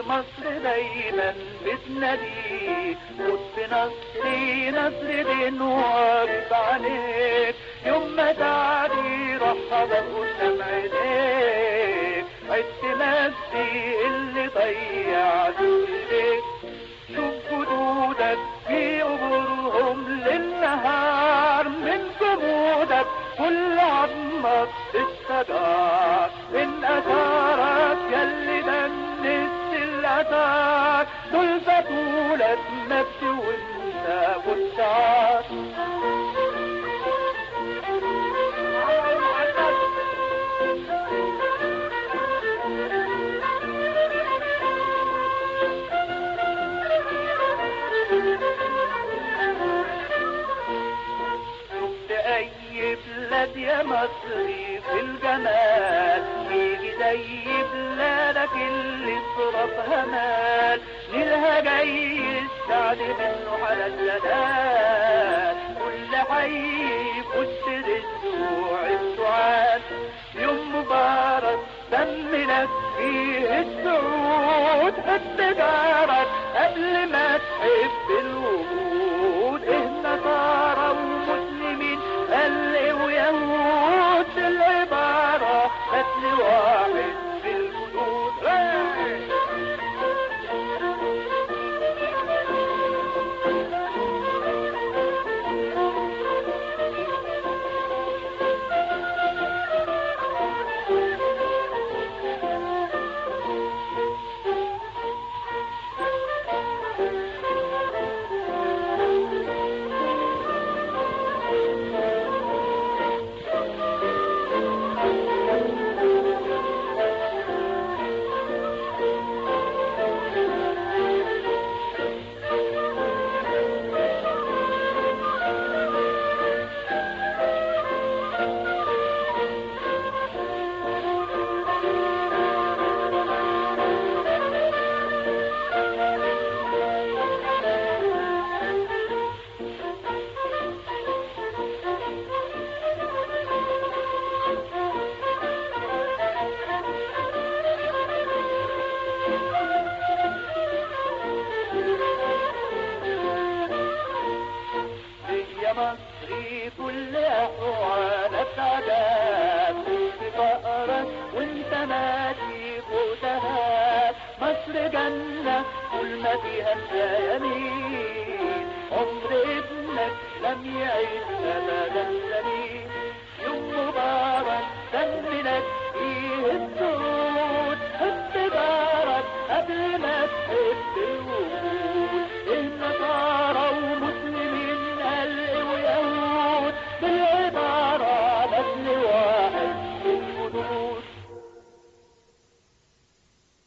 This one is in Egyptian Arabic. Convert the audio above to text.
مصر دايما بتناديك خد بنصري نصر دين واقف عليك يوم ما تعدي رحبك قدام عينيك عدت نفسي اللي ضيعت ايديك شوف جدودك في قبورهم للنهار من جمودك كل عظمك الشجار من اثارك يلي دنست الاثار دول بطولة نفسي وانت والشعار شفت اي بلاد يا مصري في الجمال يجي زي بلادك اللي صرفها مال نيلها جاي السعد منه على الزلال كل حي فوت الاسبوع السعاد يوم مبارك دمنا فيه السعود حب جارك قبل ما تحب الوجود إيه نصارى ومسلمين قل ويهود العبارة قتل واحد في الجدود يا مصري كل أحوالك عذاب في فقرك وانت ماشي فوتها مصر جنة كل ما فيها انت يمين عمر ابنك لم يعيش أبدا سليم يوم مبارك دمنك فيه الدنيا